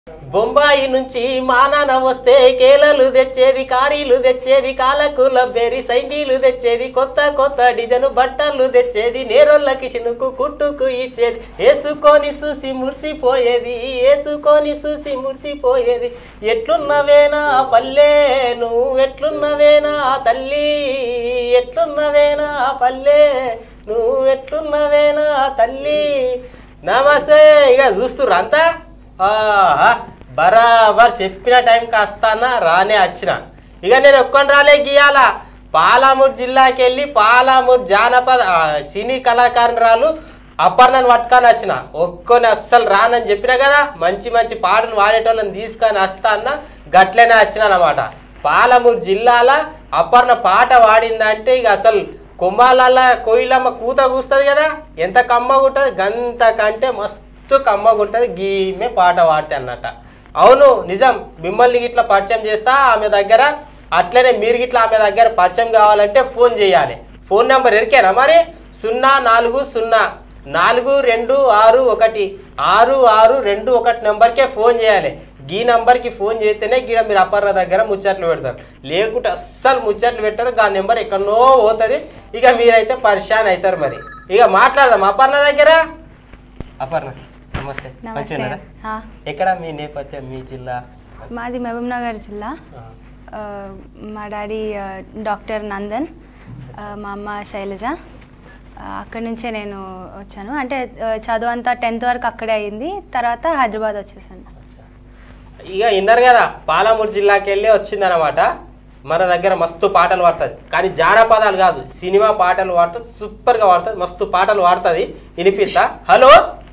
బొంబాయి నుంచి మా నాన్న వస్తే కేలలు తెచ్చేది కారీలు తెచ్చేది కాలకు లబ్బేరి సైండీలు తెచ్చేది కొత్త కొత్త డిజైన్ బట్టలు తెచ్చేది నేరోళ్ళకి చినుకు కుట్టుకు ఇచ్చేది వేసుకొని చూసి మురిసిపోయేది వేసుకొని చూసి మురిసిపోయేది ఎట్లున్నవేనా పల్లె నువ్వు ఎట్లున్నవేనా తల్లి ఎట్లున్నవేనా పల్లె నువ్వు ఎట్లున్నవేనా తల్లి నమస్తే ఇక చూస్తుర్రు అంతా ఆహా, బరాబర్ చెప్పిన టైంకి వస్తానా రానే వచ్చిన ఇక నేను ఒక్కని రాలే గీయాల పాలామూరు జిల్లాకి వెళ్ళి పాలామూరు జానపద ఆ, సినీ కళాకారురాలు అపర్ణను పట్టుకొని వచ్చిన ఒక్కొని అస్సలు రానని చెప్పిన కదా మంచి మంచి పాటలు పాడేటోళ్ళని తీసుకొని వస్తాన గట్లనే వచ్చిన అనమాట పాలమూరు జిల్లాల అపర్ణ పాట పాడిందంటే ఇక అసలు కుంభాలల్ల కోయిలమ్మ కూత కూస్తుంది కదా ఎంత కమ్మగా ఉంటుంది గంత కంటే మస్తు కమ్మగా ఉంటుంది గీమే పాట పాడితే అన్నట్ట అవును నిజం మిమ్మల్ని ఇట్లా పరిచయం చేస్తా ఆమె దగ్గర అట్లనే మీరు గిట్లా ఆమె దగ్గర పరిచయం కావాలంటే ఫోన్ చేయాలి ఫోన్ నెంబర్ ఎరికేనా మరి సున్నా నాలుగు సున్నా నాలుగు రెండు ఆరు ఒకటి ఆరు ఆరు రెండు ఒకటి నెంబర్కే ఫోన్ చేయాలి ఈ నెంబర్కి ఫోన్ చేస్తేనే గీడ మీరు అపర్ణ దగ్గర ముచ్చట్లు పెడతారు లేకుంటే అస్సలు ముచ్చట్లు పెట్టారు ఆ నెంబర్ ఎక్కడనో పోతుంది ఇక మీరైతే పరిశాన్ అవుతారు మరి ఇక మాట్లాడదాం అపర్ణ దగ్గర అపర్ణ నమస్తే నమస్తే మంచిగున్నారా? ఆ, ఎక్కడ మీ నేపథ్యం మీ జిల్లా మాది మహబూబ్ నగర్ జిల్లా ఆ, ఆ, మా డాడీ ఆ, డాక్టర్ నందన్ ఆ, మా అమ్మ శైలజ ఆ, అక్కడి నుంచే నేను వచ్చాను అంటే ఆ, చదువు అంతా టెన్త్ వరకు అక్కడే అయింది తర్వాత హైదరాబాద్ వచ్చేసాను అచ్చా. ఇక విన్నారు కదా పాలమూరు జిల్లాకి వెళ్ళి వచ్చిందనమాట మన దగ్గర మస్తు పాటలు పాడుతుంది కానీ జానపదాలు కాదు సినిమా పాటలు పాడుతుంది సూపర్గా పాడుతుంది మస్తు పాటలు పాడుతుంది వినిపిస్తా హలో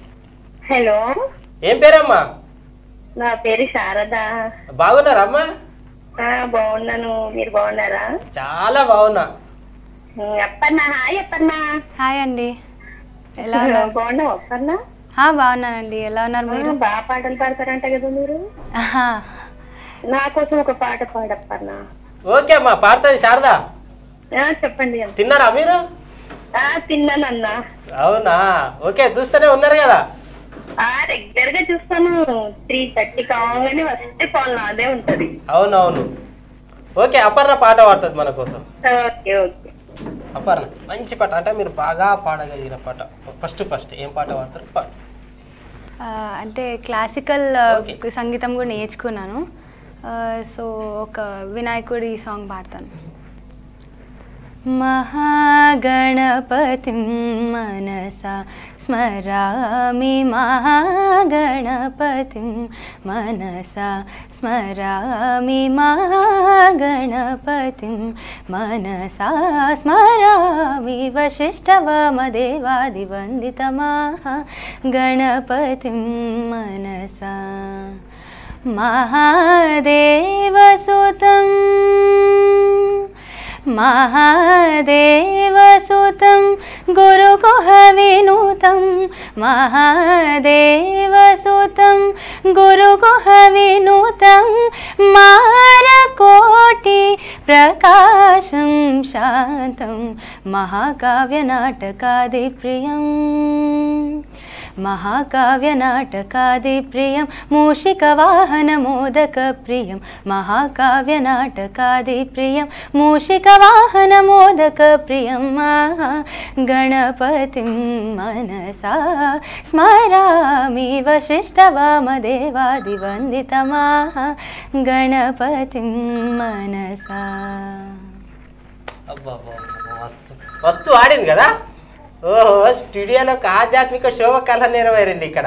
హలో ఏం పేరమ్మా నా పేరు శారద బాగున్నారమ్మా ఆ, బాగున్నాను మీరు బాగున్నారా చాలా బాగున్నా ఉమ్, అప్పన్న హాయ్ అప్పన్న హాయ్ అండి ఎలా ఉన్నారు బాగున్నావు అప్పన్న ఆ, బాగున్నానండి ఎలా ఉన్నారు మీరు ఆ, బాగా పాటలు పాడతారంట కదా మీరు ఆహా. నా కోసం ఒక పాట పాడప్పన్న ఓకే అమ్మా పాడుతుంది శారదా ఆ, చెప్పండి తిన్నారా మీరు ఆ తిన్నానన్నా అవునా ఓకే చూస్తూనే ఉన్నారు కదా ఆ రెగ్యులర్ గా చూస్తాను త్రీ థర్టీ కాగానే ఫస్ట్ కాల్ నాదే ఉంటది అవునవును ఓకే అపర్ణ పాట పాడుతుంది మన కోసం ఓకే ఓకే అపర్ణ మంచి పాట అంటే మీరు బాగా పాడగలిగిన పాట ఫస్ట్ ఫస్ట్ ఏం పాట పాడతారు పాడు ఆ, అంటే క్లాసికల్ ఆ, Okay. సంగీతం కూడా నేర్చుకున్నాను ఆ, సో ఒక వినాయకుడి సాంగ్ పాడతాను మహాగణపతిం మనసా స్మరామి మహాగణపతిం మనసా స్మరామి మహాగణపతిం మనసా స్మరామి వశిష్ఠవామదేవాదివందితమహా గణపతిం మనసా महादेवसुतं महादेवसुतं गुरुकुहविनुतं महादेवसुतं गुरुकुहविनुतं मारकोटि प्रकाशं शान्तं महाकाव्यनाटकादिप्रियम् महाकाव्यनाटकादिप्रियं मूषिकवाहनमोदकप्रियं महाकाव्यनाटकादिप्रियं मूषिकवाहनमोदकप्रियं गणपतिं मनसा स्मरामि वसिष्ठवामदेवादिवन्दितमाः गणपतिं मनसा అబ్బా అబ్బా, అబ్బా, మస్తు మస్తు ఆడింది కదా ఓహో స్టూడియోలో ఒక ఆధ్యాత్మిక శోభ కళ నెరవేరింది ఇక్కడ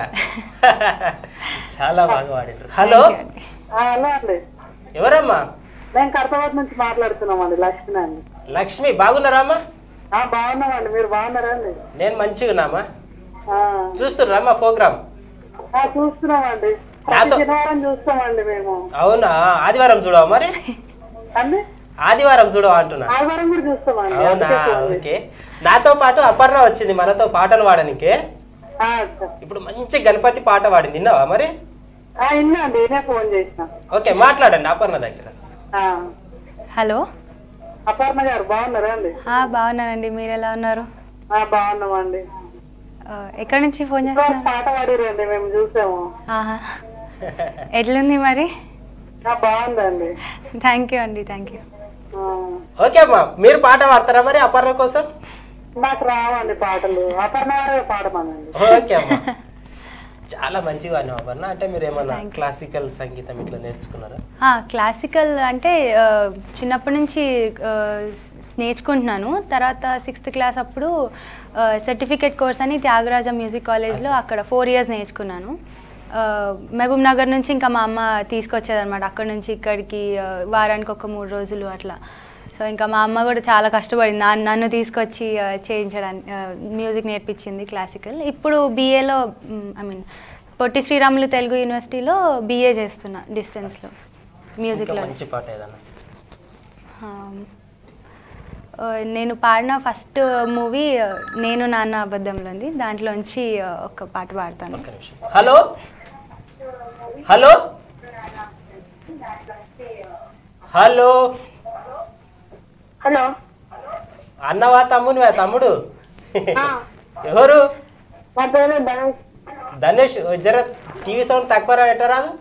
చాలా బాగా ఆడిండ్రు హలో Thank you అండి. హలో అండి ఎవరమ్మా మేము కర్తవాడ నుంచి మాట్లాడుతున్నామండి లక్ష్మి అండి లక్ష్మి బాగున్నారమ్మా ఆ, బాగున్నామండి మీరు బాగున్నారా అండి నేను మంచిగా ఉన్నామా ఆ, చూస్తున్నారమ్మా ప్రోగ్రామ్ ఆ, చూస్తున్నామండి ప్రతి నాతో- శనివారం చూస్తామండి మేము అవునా ఆదివారం చూడవా మరి అండి ఆదివారం చూడవా అంటున్నా ఆదివారం కూడా చూస్తామండి అవునా అందుకే ఫోన్ చేశాను. ఓకే నాతో పాటు అపర్ణ వచ్చింది మనతో పాటలు పాడడానికి ఆ, సరే. ఇప్పుడు మంచి గణపతి పాట పాడింది విన్నావా మరి ఆ, ఇన్నా అండి నేనే ఫోన్ చేసిన ఓకే మాట్లాడండి అపర్ణ దగ్గర ఆ, హలో అపర్ణ గారు బాగున్నారా అండి ఆ, బాగున్నానండి మీరు ఎలా ఉన్నారు ఆ, బాగున్నామండి ఆ, ఎక్కడి నుంచి ఫోన్ ఇంకో చేస్తున్నారు పాట పాడిరండి మేము చూసాము ఆహా ఎట్లుంది మరి ఆ, బాగుందండి థ్యాంక్ యూ అండి థ్యాంక్ యూ ఆ, ఓకే అమ్మా మీరు పాట పాడతారా మరి అపర్ణ కోసం నాకు రావండి పాటలు అపర్ణ గారే పాడమనండి ఓకే అమ్మా చాలా మంచిగా అన్నావు అపర్ణ అంటే మీరు ఏమన్నా Thank you. క్లాసికల్ సంగీతం ఇట్లా నేర్చుకున్నారా క్లాసికల్ అంటే ఆ, చిన్నప్పటి నుంచి ఆ, నేర్చుకుంటున్నాను తర్వాత సిక్స్త్ క్లాస్ అప్పుడు సర్టిఫికేట్ కోర్స్ అని త్యాగరాజ మ్యూజిక్ కాలేజ్లో అక్కడ ఫోర్ ఇయర్స్ నేర్చుకున్నాను ఆ, మహబూబ్ నగర్ నుంచి ఇంకా మా అమ్మ తీసుకొచ్చేదన్నమాట అక్కడ నుంచి ఇక్కడికి ఆ, వారానికి ఒక మూడు రోజులు అట్లా సో ఇంకా మా అమ్మ కూడా చాలా కష్టపడింది నా- నన్ను తీసుకొచ్చి ఆ, చేయించడానికి ఆ, మ్యూజిక్ నేర్పించింది క్లాసికల్ ఇప్పుడు బీఏలో ఐ మీన్ పొట్టి శ్రీరాములు తెలుగు యూనివర్సిటీలో బీఏ చేస్తున్నా డిస్టెన్స్లో ఇంకా మ్యూజిక్లో మంచి పాట ఏదన్నా నేను పాడిన ఫస్ట్ మూవీ నేను నాన్న అబద్ధంలో ఉంది దాంట్లోంచి ఆ, ఒక పాట పాడతాను ఒక్క నిమిషం హలో హలో హలో హలో అన్నవా తమ్మునివా తమ్ముడు ఆ, ఎవరు నా పేరు ధనుష్ ధనుష్ ఓ జర టీవీ సౌండ్ తక్కువ పెట్టరాదు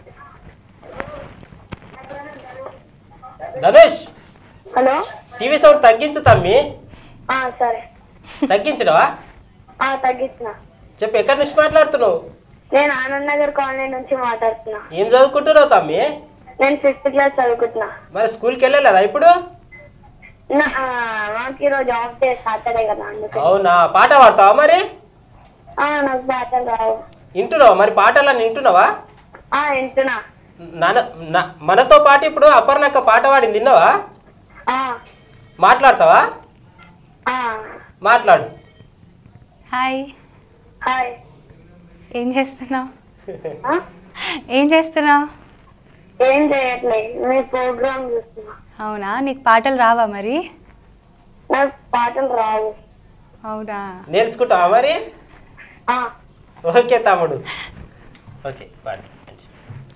ధనుష్ హలో టీవీ సౌండ్ తగ్గించు తమ్మి ఆ, సరే తగ్గించడవా ఆ, తగ్గించిన చెప్పు ఎక్కడి నుంచి మాట్లాడుతున్నావు నేను ఆనంద్ నగర్ కాలనీ నుంచి మాట్లాడుతున్నా ఏం చదువుకుంటున్నావు తమ్మి నేను ఫిఫ్త్ క్లాస్ చదువుకుంటున్నా మరి స్కూల్కి వెళ్ళలేదా ఇప్పుడు నా- ఆ, మాకు ఈరోజు ఆఫ్ డే సాటర్డే కదా అందుకే అవునా పాట పాడతావా మరి ఆ, నాకు పాటలు రావు వింటున్నావా మరి పాటలన్నీ వింటున్నావా ఆ, వింటున్నా నాన్న నా- మనతో పాటు ఇప్పుడు అపర్ణక్క పాట పాడింది విన్నావా ఆ, మాట్లాడతావా ఆ, మాట్లాడు హాయ్ హాయ్ ఏం చేస్తున్నావు ఆ? ఏం చేస్తున్నావు ఏం చేయట్లే మీ ప్రోగ్రామ్ చూస్తున్నా అవునా నీకు పాటలు రావా మరి నాకు పాటలు రావు అవునా నేర్చుకుంటావా మరి ఆ, ఓకే తమ్ముడు ఓకే పాడు మంచి.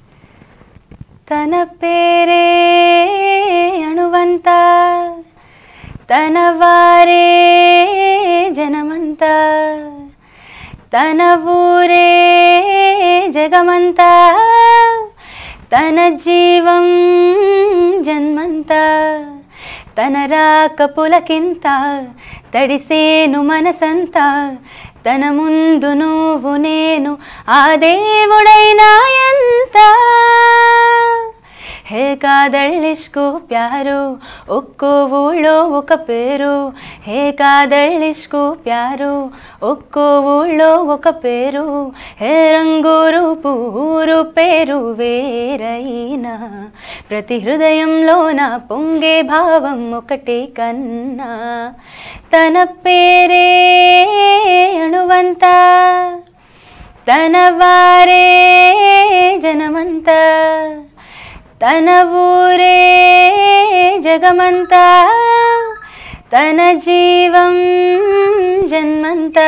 తన పేరే అణువంతా తన వారే జనమంతా తన ఊరే జగమంతా తన జీవం జన్మంతా తన రాక పులకింత తడిసేను మనసంతా తన ముందు నువ్వు నేను ఆ దేవుడైనా ఎంత హే కాదళ్ళిష్కు ప్యారు ఒక్కో ఊళ్ళో ఒక పేరు హే కాదళ్ళిష్కు ప్యారు ఒక్కో ఊళ్ళో ఒక పేరు హే రంగూరు పూరు పేరు వేరైనా ప్రతి హృదయంలో నా పొంగే భావం ఒకటే కన్నా తన పేరే అణువంతా తన వారే జనమంతా తన ఊరే జగమంతా తన జీవం జన్మంతా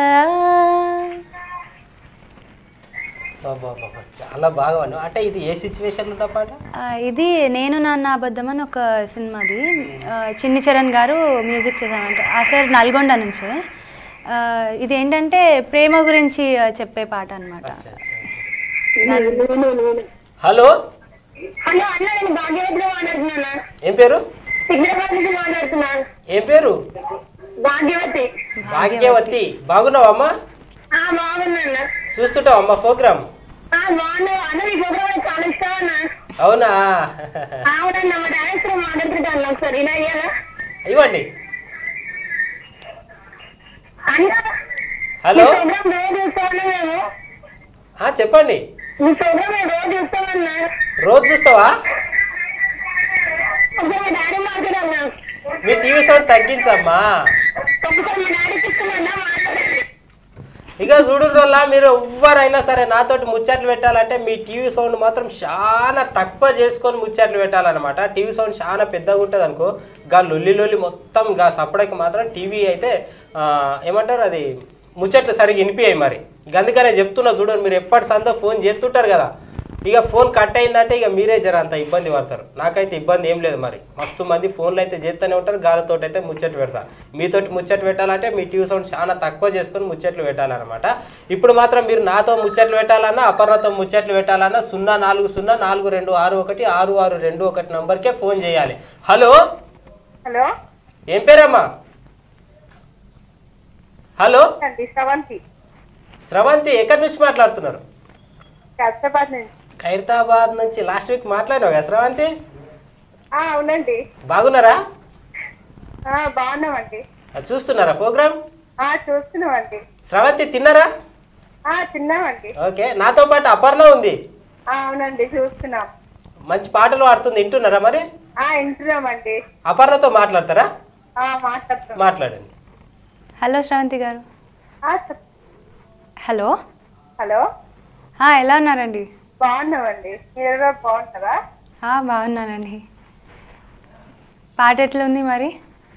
అబ్బబ్బబ్బ, చాలా బాగా పాడినావు. అంటే ఇది ఏ సిచ్యువేషన్ ఉన్న పాట ఆ, ఇది నేను నాన్న అబద్ధం అని ఒక సినిమాది ఆ, చిన్ని చరణ్ గారు మ్యూజిక్ చేశారంట ఆ సార్ నల్గొండ నుంచే ఆ, ఇది ఏంటంటే ప్రేమ గురించి ఆ, చెప్పే పాట అనమాట అచ్చా, అచ్చా. హలో హలో అన్న నేను భాగ్యవతిలో మాట్లాడుతున్నా ఏం పేరు సికింద్రాబాద్ నుంచి మాట్లాడుతున్నా ఏం పేరు భాగ్యవతి భాగ్యవతి బాగున్నావా అమ్మా ఆ బాగున్నా అన్న చూస్తుంటావా అమ్మా ప్రోగ్రామ్ ఆ బాగున్నావు అన్న మీ ప్రోగ్రామ్ నాకు చాలా ఇష్టం అన్న అవునా అవునన్న మా డైరెక్టర్ మాట్లాడుతుంటాను ఒకసారి ఇలా అయ్యాలా ఇవ్వండి అన్న హలో మీ ప్రోగ్రామ్ రోజు చూస్తామన్నా మేము ఆ, చెప్పండి మీ ప్రోగ్రామ్ మేము రోజు చూస్తామన్నా రోజు చూస్తావా ఒకసారి మా డాడీ మాట్లాడన్నా మీ టీవీ సౌండ్ తగ్గించమ్మా ఒకసారి మా డాడీకి ఇస్తున్నా మాట్లాడండి ఇక చూడు వల్ల మీరు ఎవ్వరైనా సరే నాతోటి ముచ్చట్లు పెట్టాలంటే మీ టీవీ సౌండ్ మాత్రం చాలా తక్కువ చేసుకొని ముచ్చట్లు పెట్టాలన్నమాట టీవీ సౌండ్ చాలా పెద్దగా ఉంటుంది అనుకో గా లొల్లి లొల్లి మొత్తం గా సపడకి మాత్రం టీవీ అయితే ఆ, ఏమంటారు అది ముచ్చట్లు సరిగ్గా వినిపించాయి మరి ఇక అందుకనే చెప్తున్నా చూడండి మీరు ఎప్పటి సందో ఫోన్ చేస్తుంటారు కదా ఇక ఫోన్ కట్ అయిందంటే ఇక మీరే జర అంత ఇబ్బంది పడతారు నాకైతే ఇబ్బంది ఏం లేదు మరి మస్తు మంది ఫోన్లు అయితే చేస్తూనే ఉంటారు గాలితో అయితే ముచ్చట్లు పెడతా మీతోటి ముచ్చట్లు పెట్టాలంటే మీ టీవీ సౌండ్ చాలా తక్కువ చేసుకొని ముచ్చట్లు పెట్టాలన్నమాట ఇప్పుడు మాత్రం మీరు నాతో ముచ్చట్లు పెట్టాలన్నా అపర్ణతో ముచ్చట్లు పెట్టాలన్నా సున్నా నాలుగు సున్నా నాలుగు రెండు ఆరు ఒకటి ఆరు ఆరు రెండు ఒకటి నంబర్కే ఫోన్ చేయాలి హలో హలో ఏం పేరమ్మా హలో అండి శ్రవంతి స్రవంతి ఎక్కడి నుంచి మాట్లాడుతున్నారు హైదరాబాద్ నుంచి ఖైరతాబాద్ నుంచి లాస్ట్ వీక్ మాట్లాడినావు కదా స్రవంతి ఆ, అవునండి బాగున్నారా ఆ, బాగున్నామండి అది చూస్తున్నారా ప్రోగ్రామ్ ఆ చూస్తున్నామండి స్రవంతి తిన్నారా ఆ తిన్నామండి ఓకే నాతో పాటు అపర్ణ ఉంది ఆ, అవునండి చూస్తున్నాం మంచి పాటలు పాడుతుంది వింటున్నారా మరి ఆ వింటున్నామండి అపర్ణతో మాట్లాడతారా ఆ మాట్లాడుతున్నాం మాట్లాడండి హలో శ్రవంతి గారు ఆ, చెప్- హలో హలో ఆ, ఎలా ఉన్నారండి బాగున్నామండి మీరు కూడా బాగుంటారా ఆ, బాగున్నానండి పాట ఎట్లుంది మరి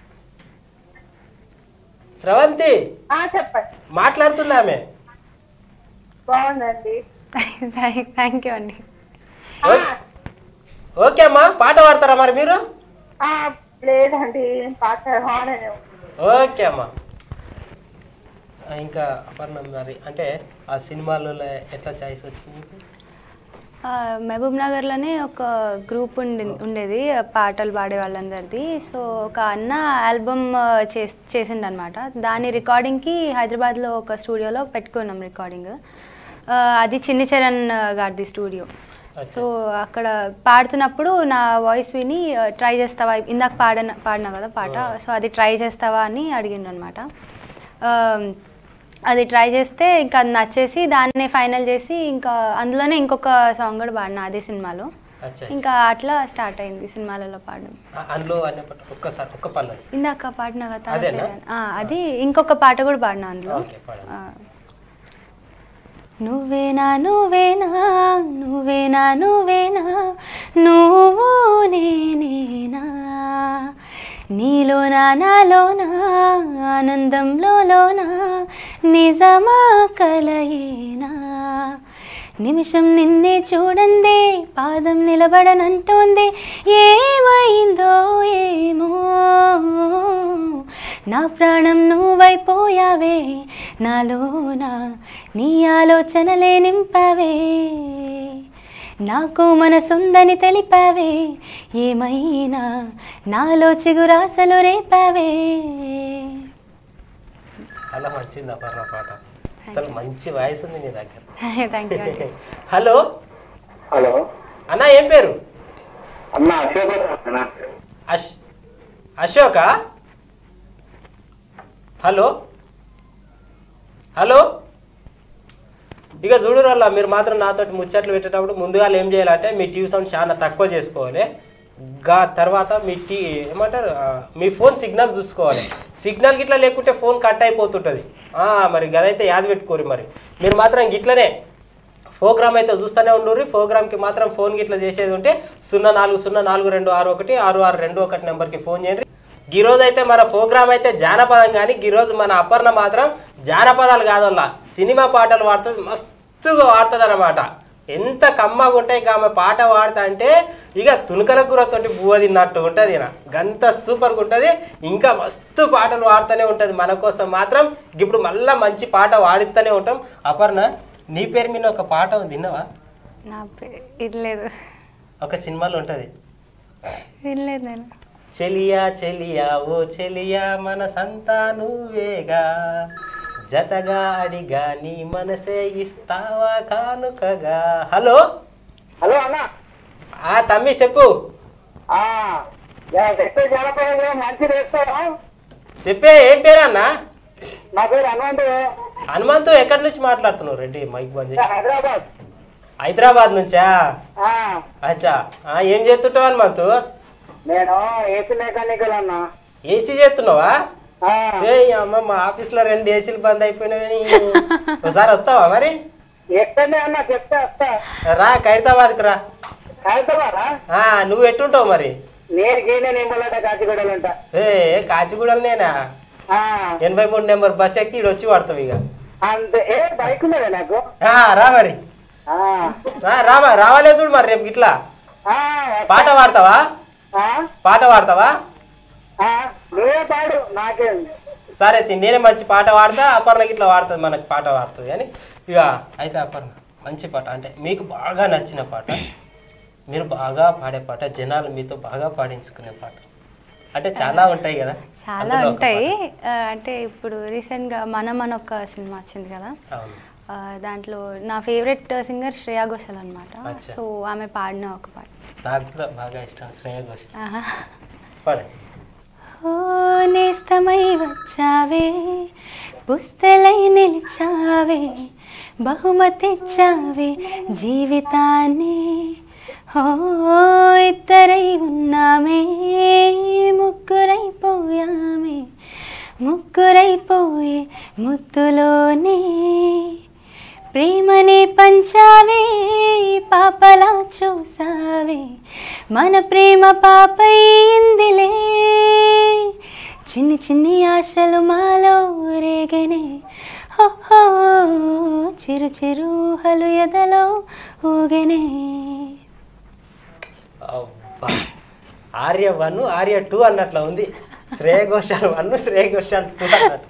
స్రవంతి ఆ చెప్పండి మాట్లాడుతుంది ఆమె బాగుందండి థ్యాంక్ యూ అండి ఆ, ఓకే అమ్మా పాట పాడతారా మరి మీరు ఆ, లేదండి పాట బాగున్నాను ఓకే అమ్మా ఆ, ఇంకా అపర్ణ మరి అంటే ఆ సినిమాలలో ఎట్లా చాయిస్ వచ్చింది మీకు? ఆ, మహబూబ్ నగర్లోనే ఒక గ్రూప్ ఉండి ఉండేది పాటలు పాడే వాళ్ళందరిది సో ఒక అన్న ఆల్బమ్ చేస్ చేసిండనమాట దాని రికార్డింగ్కి హైదరాబాద్లో ఒక స్టూడియోలో పెట్టుకున్నాం రికార్డింగ్ ఆ, అది చిన్ని చరణ్ గారిది స్టూడియో సో అక్కడ పాడుతున్నప్పుడు నా వాయిస్ విని ట్రై చేస్తావా ఇందాక పాడిన పాడినా కదా పాట సో అది ట్రై చేస్తావా అని అడిగిండు అనమాట అది ట్రై చేస్తే ఇంకా అది నచ్చేసి దాన్నే ఫైనల్ చేసి ఇంకా అందులోనే ఇంకొక సాంగ్ కూడా పాడిన అదే సినిమాలో అచ్చా ఇంకా అట్లా స్టార్ట్ అయింది సినిమాలలో పాడడం ఆ, అందులో అనే పాట ఒక్కసారి ఒక్క పల్లవి ఇందాక పాడిన కదా తన అదేనా? పేరు. ఆ, అది ఇంకొక పాట కూడా పాడిన అందులో ఓకే పాడండి ఆ. నువ్వేనా నువ్వేనా నువ్వేనా నువ్వేనా నువ్వు నేనేనా నీలోనా నాలోనా ఆనందంలోనా నిజమా కలయేనా నిమిషం నిన్నే చూడండి పాదం నిలబడనంటోంది ఏమైందో ఏమో నా ప్రాణం నువ్వైపోయావే నాలోన నీ ఆలోచనలే నింపావే నాకు మనసుందని తెలిపావే ఏమైనా నాలో చిగురాసలు రేపావే చాలా మంచిది అపర్ణ పాట అసలు మంచి వాయిస్ ఉంది నీ దగ్గర థ్యాంక్ యూ అండి హలో హలో అన్న ఏం పేరు అన్న అశోక్ అన్న అశ్ అశోక హలో హలో ఇక చూడు వల్ల మీరు మాత్రం నాతో ముచ్చట్లు పెట్టేటప్పుడు ముందుగా ఏం చేయాలంటే మీ టీవీ సౌండ్ చాలా తక్కువ చేసుకోవాలి గా తర్వాత మీ టీ ఏమంటారు ఆ, మీ ఫోన్ సిగ్నల్ చూసుకోవాలి సిగ్నల్ గిట్లా లేకుంటే ఫోన్ కట్ అయిపోతుంటుంది ఆ, మరి గదైతే యాద పెట్టుకోరు మరి మీరు మాత్రం గిట్లనే ప్రోగ్రామ్ అయితే చూస్తూనే ఉండరు ప్రోగ్రామ్కి మాత్రం ఫోన్ గిట్లా చేసేది ఉంటే సున్నా నాలుగు సున్నా నాలుగు రెండు ఆరు ఒకటి ఆరు ఆరు రెండు ఒకటి నెంబర్కి ఫోన్ చేయండి ఈ రోజు అయితే మన ప్రోగ్రామ్ అయితే జానపదం కానీ ఈ రోజు మన అపర్ణ మాత్రం జానపదాలు కాదల్లా సినిమా పాటలు పాడుతుంది మస్తుగా పాడుతుంది అనమాట ఎంత కమ్మగా ఉంటాయి ఇక ఆమె పాట పాడుతా అంటే ఇక తునకల కూరతోటి బువ్వ తిన్నట్టు ఉంటుంది ఈయన గంత సూపర్గా ఉంటుంది ఇంకా మస్తు పాటలు పాడుతూనే ఉంటుంది మన కోసం మాత్రం ఇప్పుడు మళ్ళీ మంచి పాట పాడిస్తూనే ఉంటాం అపర్ణ నీ పేరు మీద ఒక పాట ఉంది విన్నావా నా పే- వినలేదు ఒక సినిమాలో ఉంటుంది వినలేదు నేను చెలియా చెలియా ఓ చెలియా మన సంతా నువ్వేగా జతగా అడిగా నీ మనసే ఇస్తావా కానుకగా హలో హలో అన్న ఆ తమ్మి చెప్పు ఆ, యా, చెప్పే జనపదంలో మంచి వేస్తారా చెప్పే ఏం పేరు అన్న నా పేరు హనుమంతు హనుమంతు ఎక్కడి నుంచి మాట్లాడుతున్నావు రెడ్డి మైక్ బంద్ చేయి. హైదరాబాద్ హైదరాబాద్ నుంచా ఆ, అచ్చా ఆ, ఏం చేస్తుంటావు హనుమంతు నేను ఏసీ మెకానికల్ అన్న ఏసీ చేస్తున్నావా ఆ, ఏ అమ్మ మా ఆఫీస్లో రెండు ఏసీలు బంద్ అయిపోయినాయని ఒకసారి వస్తావా మరి ఎక్కడనే అన్న చెప్తే వస్తా రా ఖైరతాబాద్కి రా హైదరాబాద్ ఆ, నువ్వు ఎట్టుంటావు మరి నేను గీనే నింబలట కాచిగూడలు ఉంటా ఏ కాచిగూడలు నేనా ఆ, ఎనభై మూడు నెంబర్ బస్ ఎక్కి ఈడు వచ్చి పడతావు ఇక అంతే ఏ బైక్ ఉన్నదే నాకు ఆ, రా మరి ఆ, ఆ, రామా రావాలే చూడు మరి రేపు ఇట్లా ఆ, పాట పాడతావా ఆ, పాట పాడతావా ఆ, నువ్వే పాడు నాకేం సరే తి నేనే మంచి పాట పాడతా అపర్ణకి ఇట్లా వాడుతుంది మనకి పాట పాడుతుంది కానీ ఇక అయితే అపర్ణ మంచి పాట అంటే మీకు బాగా నచ్చిన పాట మీరు బాగా పాడే పాట జనాలు మీతో బాగా పాడించుకునే పాట అంటే చాలా ఉంటాయి కదా చాలా అందులో ఒక ఉంటాయి ఆ, అంటే ఇప్పుడు రీసెంట్గా మనం అని ఒక సినిమా వచ్చింది కదా పాట. అవును ఆ, దాంట్లో నా ఫేవరెట్ సింగర్ శ్రేయా ఘోషల్ అనమాట అచ్చా. సో ఆమె పాడిన ఒక పాట నాకు కూడా బాగా ఇష్టం శ్రేయ ఘోష్ ఆహా. పాడండి ఓ నేస్తమై వచ్చావే పుస్తలై నిలిచావే బహుమతిచ్చావే జీవితాన్ని ఓ ఇద్దరై ఉన్నామే ముగ్గురైపోయామే ముగ్గురైపోయే ముద్దులోనే ప్రేమని పంచావే పాపలా చూసావే మన ప్రేమ పాపయిందిలే చిన్ని చిన్ని ఆశలు మాలో రేగనే హో చిరు చిరు హలు ఎదలో ఊగనే అబ్బా ఆర్య వన్ ఆర్య టూ అన్నట్లు ఉంది శ్రేయ ఘోషాల్ వన్ శ్రేయ ఘోషాల్ టూ అన్నట్టు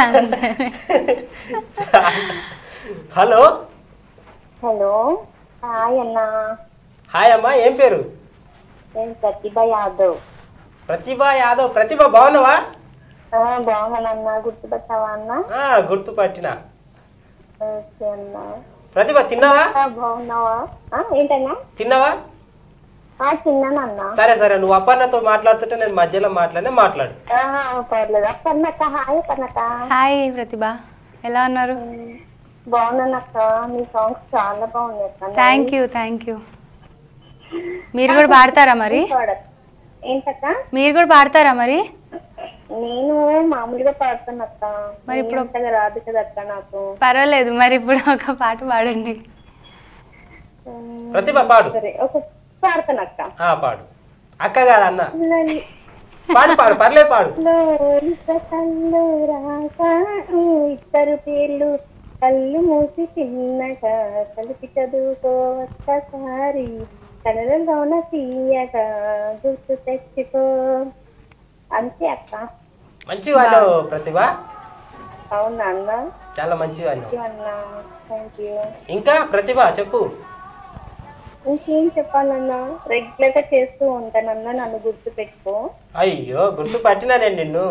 హలో హలో హాయ్ అన్నా హాయ్ అమ్మా ఏం పేరు నేను ప్రతిభ యాదవ్ ప్రతిభ యాదవ్ ప్రతిభ బాగున్నావా ఆ, బాగున్నానన్నా గుర్తుపట్టావా అన్న ఆ, గుర్తుపట్టిన ఓకే అన్నా ప్రతిభ తిన్నావా ఆ, బాగున్నావా ఆ, ఏంటన్నా తిన్నావా ఆ, తిన్నానన్నా సరే సరే నువ్వు అపర్ణతో మాట్లాడుతుంటే నేను మధ్యలో మాట్లాడినా మాట్లాడు ఆహా, పర్లేదు అక్కడనక్క హాయ్ అక్కడనక్క హాయ్ ప్రతిభ ఎలా ఉన్నారు బాగున్నానక్క మీ సాంగ్స్ చాలా బాగున్నాయి అక్క థ్యాంక్ యూ థ్యాంక్ యూ మీరు కూడా పాడతారా మరి పాడక్. ఏంటక్క మీరు కూడా పాడతారా మరి నేను మామూలుగా పాడుతానక్క మరి ఇప్పుడు- అంతగా రాదు కదా అక్క నాకు పర్వాలేదు మరి ఇప్పుడు ఒక పాట పాడండి ఉమ్, ప్రతిభ పాడు సరే ఒక పాడతానక్క ఆ పాడు అక్క కాదు అన్న లలి- పాడు పాడు పర్లేదు పాడు లోలిక కళ్ళు రాసాను ఇద్దరు పేర్లు కళ్ళు మూసి చిన్నగా కలిపి చదువుకో ఒక్కసారి కలలోన తీయగా గుర్తు తెచ్చుకో అంతే అక్క మంచి వాళ్ళు ప్రతిభ అవునా అన్న చాలా మంచి వాళ్ళు అన్నా థ్యాంక్ యూ ఇంకా ప్రతిభ చెప్పు ఇంకేం చెప్పాలన్నా రెగ్యులర్ గా చేస్తూ ఉంటానన్నా నన్ను గుర్తు పెట్టుకో అయ్యో గుర్తు పట్టినా నేను నిన్ను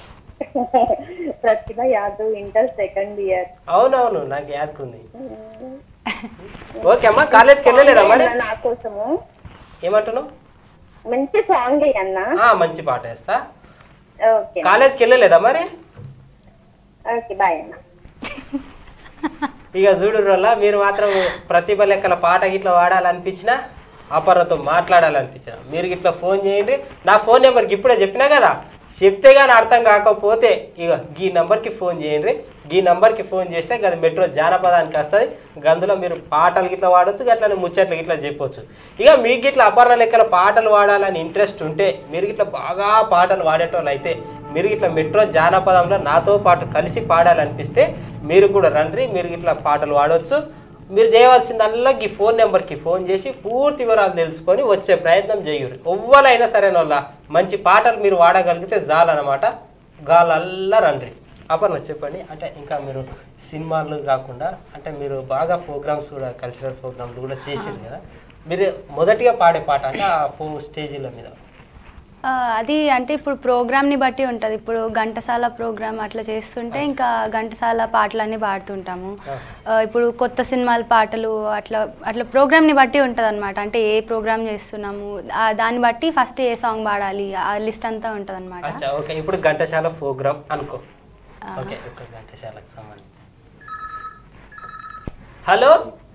Pratibha Yadav inter second year అవునవును నాకు యాదకుంది ఓకే అమ్మా కాలేజ్కి వెళ్ళలేదా మరి నా కోసము ఏమంటున్నావు మంచి సాంగ్ అన్నా ఆ, మంచి పాట వేస్తా ఓకే కాలేజ్కి వెళ్ళలేదా మరి ఓకే బాయ్ అన్న ఇక చూడు వల్ల మీరు మాత్రం ప్రతిభ లెక్కల పాట గిట్లా వాడాలనిపించినా అపర్ణతో మాట్లాడాలనిపించిన మీరు ఇట్లా ఫోన్ చేయండి నా ఫోన్ నెంబర్కి ఇప్పుడే చెప్పినా కదా చెప్తే కానీ అర్థం కాకపోతే ఇక ఈ నెంబర్కి ఫోన్ చేయండి ఈ నెంబర్కి ఫోన్ చేస్తే గది మెట్రో జానపదానికి వస్తుంది గందులో మీరు పాటలు గిట్లా వాడచ్చు అట్లనే ముచ్చట్లు గిట్లా చెప్పొచ్చు ఇక మీకు గిట్లా అపర్ణ లెక్కల పాటలు వాడాలని ఇంట్రెస్ట్ ఉంటే మీరు గిట్లా బాగా పాటలు వాడేటోళ్ళు అయితే మీరు ఇట్లా మెట్రో జానపదంలో నాతో పాటు కలిసి పాడాలనిపిస్తే మీరు కూడా రండి మీరు ఇట్లా పాటలు పాడవచ్చు మీరు చేయవలసిందల్లా ఈ ఫోన్ నెంబర్కి ఫోన్ చేసి పూర్తి వివరాలు తెలుసుకొని వచ్చే ప్రయత్నం చేయరు ఎవ్వరైనా సరే వాళ్ళ మంచి పాటలు మీరు వాడగలిగితే చాలన్నమాట గాలల్లా రండి అపర్ణ చెప్పండి అంటే ఇంకా మీరు సినిమాలు కాకుండా అంటే మీరు బాగా ప్రోగ్రామ్స్ కూడా కల్చరల్ ప్రోగ్రామ్లు కూడా చేసింది కదా మీరు మొదటిగా పాడే పాట అంటే ఆ ఫో స్టేజీల మీద ఆ, అది అంటే ఇప్పుడు ప్రోగ్రామ్ని బట్టి ఉంటుంది ఇప్పుడు ఘంటసాల ప్రోగ్రామ్ అట్లా చేస్తుంటే ఇంకా ఘంటసాల పాటలన్నీ పాడుతుంటాము ఆ, ఇప్పుడు కొత్త సినిమాల పాటలు అట్లా అట్లా ప్రోగ్రామ్ని బట్టి ఉంటుంది అనమాట అంటే ఏ ప్రోగ్రామ్ చేస్తున్నాము ఆ, దాన్ని బట్టి ఫస్ట్ ఏ సాంగ్ పాడాలి ఆ లిస్ట్ అంతా ఉంటుంది అనమాట అచ్చా ఓకే ఇప్పుడు ఘంటశాల ప్రోగ్రామ్ అనుకో ఓకే ఒక ఘంటశాలకు సంబంధించి హలో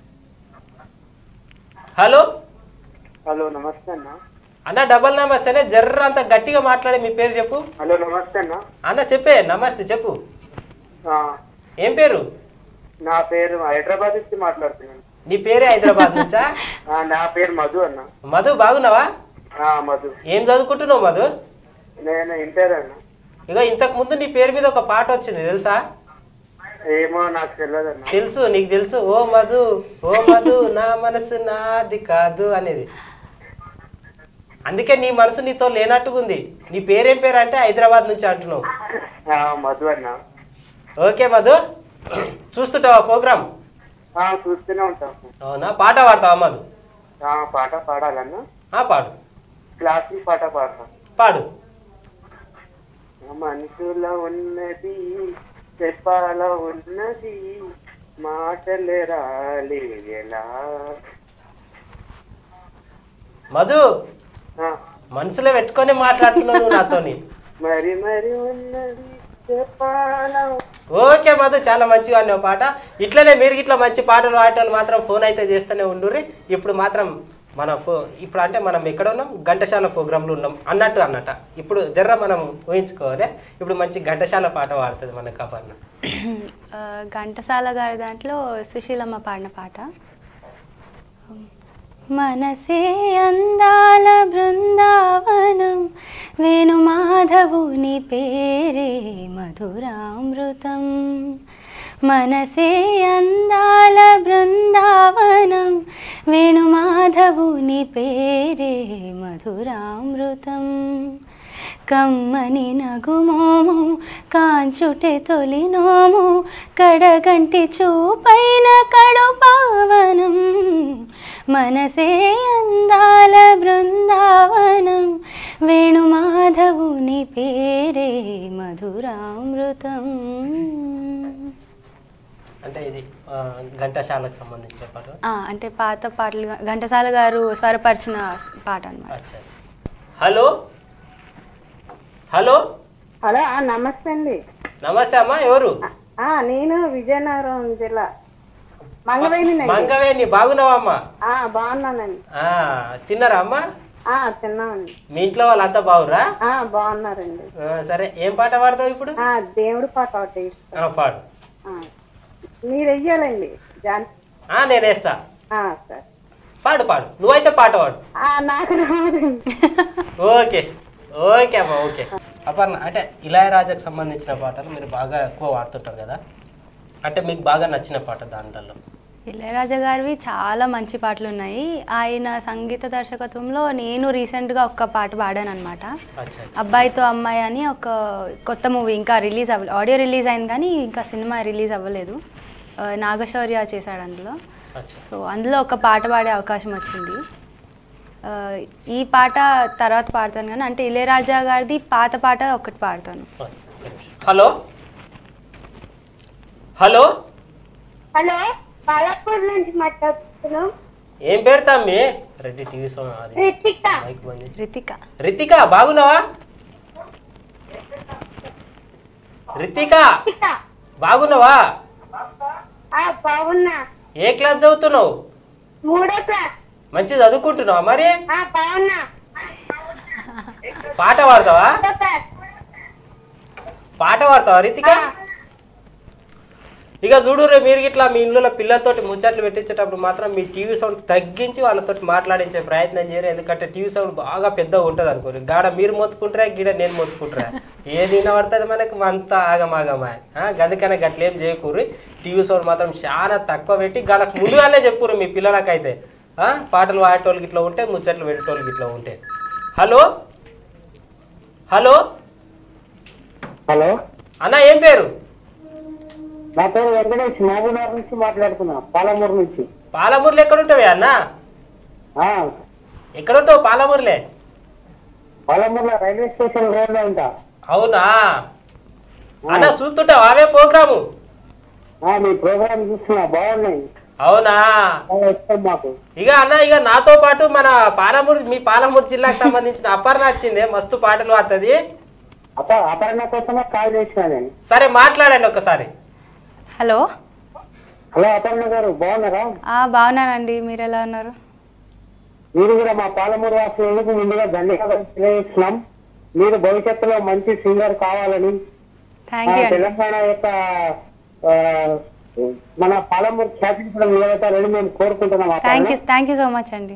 హలో హలో నమస్తే అన్న అన్న డబల్ నమస్తేనే జర్ర అంత గట్టిగా మాట్లాడి మీ పేరు చెప్పు హలో నమస్తే అన్న అన్న చెప్పే నమస్తే చెప్పు ఆ, ఏం పేరు నా పేరు హైదరాబాద్ నుంచి మాట్లాడుతున్నాను నీ పేరే హైదరాబాద్ నుంచా ఆ, నా పేరు మధు అన్న మధు బాగున్నావా ఆ, మధు ఏం చదువుకుంటున్నావు మధు నేను ఇంటర్ అన్న ఇక ఇంతకు ముందు నీ పేరు మీద ఒక పాట వచ్చింది తెలుసా ఏమో నాకు తెలియదు అన్న తెలుసు నీకు తెలుసు ఓ మధు ఓ మధు నా మనసు నాది కాదు అనేది అందుకే నీ మనసు నీతో లేనట్టుగా ఉంది నీ పేరేం పేరు అంటే హైదరాబాద్ నుంచి అంటున్నావు ఆ, మధు అన్న ఓకే మధు చూస్తుంటావా ప్రోగ్రామ్ ఆ, చూస్తూనే ఉంటాం అవునా పాట పాడతావా మధు ఆ, పాట పాడాలన్న ఆ, పాడు క్లాసిక్ పాట పాడతాం పాడు మనసులో ఉన్నది చెప్పాలో ఉన్నది మాటలు రాలేలా మధు ఆ, మనసులో పెట్టుకొని మాట్లాడుతున్నావు నువ్వు నాతోని మరి మరి ఉన్నది చెప్పాలో ఓకే మధు చాలా మంచిగా అన్నావు పాట ఇట్లనే మీరు ఇట్లా మంచి పాటలు పాడేటోళ్ళు మాత్రం ఫోన్ అయితే చేస్తూనే ఉండుర్రి ఇప్పుడు మాత్రం మన ఫో ఇప్పుడు అంటే మనం ఎక్కడ ఉన్నాం ఘంటశాల ప్రోగ్రాంలో ఉన్నాం అన్నట్టు అన్నట ఇప్పుడు జర్ర మనం ఊహించుకోవాలి ఇప్పుడు మంచి ఘంటశాల పాట పాడుతుంది మన కపర్ణ ఆ, ఘంటసాల గారి దాంట్లో సుశీలమ్మ పాడిన పాట మనసే అందాల బృందావనం వేణుమాధవుని పేరే మధురామృతం మనసే అందాల బృందావనం వేణుమాధవుని పేరే మధురామృతం కమ్మని నగుమోము కాంచుటె తొలినోము కడగంటి చూపైన కడు పావనం మనసే అందాల బృందావనం వేణుమాధవుని పేరే మధురామృతం అంటే ఇది ఆ, ఘంటశాలకు సంబంధించిన పాట ఆ, అంటే పాత పాటలు ఘంటసాల గారు స్వరపరిచిన పాట అన్నమాట అచ్చా అచ్చా హలో హలో హలో ఆ, నమస్తే అండి నమస్తే అమ్మా ఎవరు ఆ, నేను విజయనగరం జిల్లా మంగవేణినండి మంగవేణి బాగున్నావా అమ్మా ఆ, బాగున్నానండి ఆ, తిన్నారా అమ్మా ఆ, తిన్నామండి మీ ఇంట్లో వాళ్ళంతా బాగురా ఆ, బాగున్నారండి ఆ, సరే ఏం పాట పాడతావు ఇప్పుడు ఆ, దేవుడి పాట ఒకటి ఇష్టం. ఆ, పాడు ఆ, మీరు వెయ్యాలండి జాన్ ఆ, నేను వేస్తా ఆ, సరే పాడు పాడు నువ్వైతే పాట పాడు ఆ, నాకు రాదండి ఓకే ఓకే అమ్మా ఓకే అపర్ణ అంటే ఇళయరాజాకు సంబంధించిన పాటలు మీరు బాగా ఎక్కువ వాడుతుంటారు కదా అంటే మీకు బాగా నచ్చిన పాట దాంట్లో ఇళయరాజా గారివి చాలా మంచి పాటలు ఉన్నాయి ఆయన సంగీత దర్శకత్వంలో నేను రీసెంట్గా ఒక్క పాట పాడాను అనమాట అచ్చా అచ్చా అబ్బాయితో అమ్మాయి అని ఒక కొత్త మూవీ ఇంకా రిలీజ్ అవ్వలేదు ఆడియో రిలీజ్ అయింది కానీ ఇంకా సినిమా రిలీజ్ అవ్వలేదు ఆ, నాగశౌర్య చేశాడు అందులో అచ్చా సో అందులో ఒక పాట పాడే అవకాశం వచ్చింది ఆ, ఈ పాట తర్వాత పాడతాను కానీ అంటే ఇళయరాజా గారిది పాత పాట ఒకటి పాడతాను హలో హలో హలో బాలాపూర్ నుంచి మాట్లాడుతున్నాం ఏం పేరు తమ్మి రెడ్డి టీవీ సౌండ్ అది రితిక మైక్ బంద్ చేయి. రితిక రితిక బాగున్నావా రితిక రితిక బాగున్నావా ఆ బాగున్నా ఏ క్లాస్ చదువుతున్నావు మూడో క్లాస్ మంచి చదువుకుంటున్నావా మరి ఆ బాగున్నా పాట పాడతావా మూడో క్లాస్ పాట పాడతావా రితిక ఇక చూడు రే మీరు ఇట్లా మీ ఇంట్లో పిల్లలతోటి ముచ్చట్లు పెట్టించేటప్పుడు మాత్రం మీ టీవీ సౌండ్ తగ్గించి వాళ్ళతో మాట్లాడించే ప్రయత్నం చేయరు ఎందుకంటే టీవీ సౌండ్ బాగా పెద్దగా ఉంటుంది అనుకోరు గాడ మీరు మొత్తుకుంటారా గిడ నేను మొత్తుకుంటారా ఏది వినబడుతుంది మనకు అంతా ఆగమాగమా గదికనే గట్లేం చేయకూరి టీవీ సౌండ్ మాత్రం చాలా తక్కువ పెట్టి గలకు ముందుగానే చెప్పురు మీ పిల్లలకైతే ఆ, పాటలు పాడేటోళ్ళకి ఇట్లా ఉంటే ముచ్చట్లు పెట్టేటోళ్ళకి ఇట్లా ఉంటే హలో హలో హలో అన్న ఏం పేరు నా పేరు వెంకటేష్ మహబూబ్నగర్ నుంచి మాట్లాడుతున్నా పాలమూరు నుంచి పాలమూరులో ఎక్కడ ఉంటావే అన్న ఆ, ఎక్కడ ఉంటావు పాలమూరులే పాలమూరులో రైల్వే స్టేషన్ రోడ్ లో ఉంటా అవునా అన్న చూస్తుంటావు అవే ప్రోగ్రాము ఆ, మీ ప్రోగ్రామ్ చూస్తున్నా బాగున్నాయి అవునా బాగా ఇష్టం మాకు ఇక అన్న ఇక నాతో పాటు మన పాలమూరు మీ పాలమూరు జిల్లాకు సంబంధించిన అపర్ణ వచ్చింది మస్తు పాటలు పాడుతుంది అప అపర్ణ కోసమే కాల్ చేసిన నేను సరే మాట్లాడండి ఒకసారి హలో హలో అపర్ణ గారు బాగున్నారా ఆ, బాగున్నానండి మీరు ఎలా ఉన్నారు మీరు కూడా మా పాలమూరు వాసులకు ముందుగా ధన్యవాదాలు తెలియజేస్తున్నాం మీరు భవిష్యత్తులో మంచి సింగర్ కావాలని థ్యాంక్ ఆ, యూ అండి తెలంగాణ యొక్క ఆ, మన పాలమూరు ఖ్యాతిని కూడా నిలబెట్టాలని మేము కోరుకుంటున్నాం thank you Aparna. Thank you so much అండి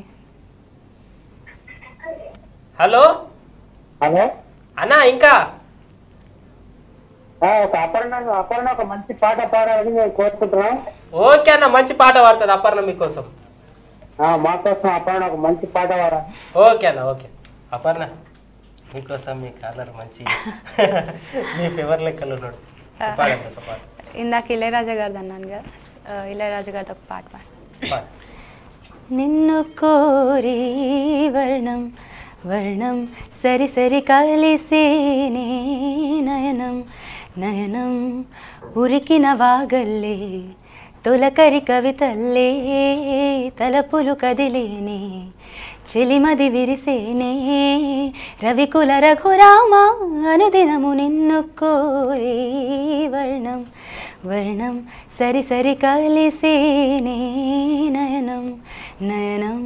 హలో హలో అన్న ఇంకా ఆ, ఒక అపర్ణ అపర్ణ ఒక మంచి పాట పాడాలని మేము కోరుకుంటున్నాం ఓకే అన్న మంచి పాట పాడుతుంది అపర్ణ మీకోసం ఆ, మా కోసం అపర్ణ ఒక మంచి పాట పాడాలి ఓకే అన్న ఓకే అపర్ణ మీకోసం మీ కాలర్ మంచి మీ ఫేవర్ లెక్కలు ఉన్నాడు పాడండి ఒక పాట ఇందాక ఇళయరాజా గారిది అన్నాను కదా ఆ, ఇళయరాజా గారిది ఒక పాట పాడు పాడు. నిన్ను కోరి వర్ణం వర్ణం సరి సరి కలిసేనే నయనం నయనం ఉరికిన వాగల్లే తొలకరి కవితల్లే తలపులు కదిలేనే చెలిమది విరిసేనే రవికుల రఘురామ అనుదినము నిన్ను కోరి వర్ణం వర్ణం సరి సరి కలిసేనే నయనం నయనం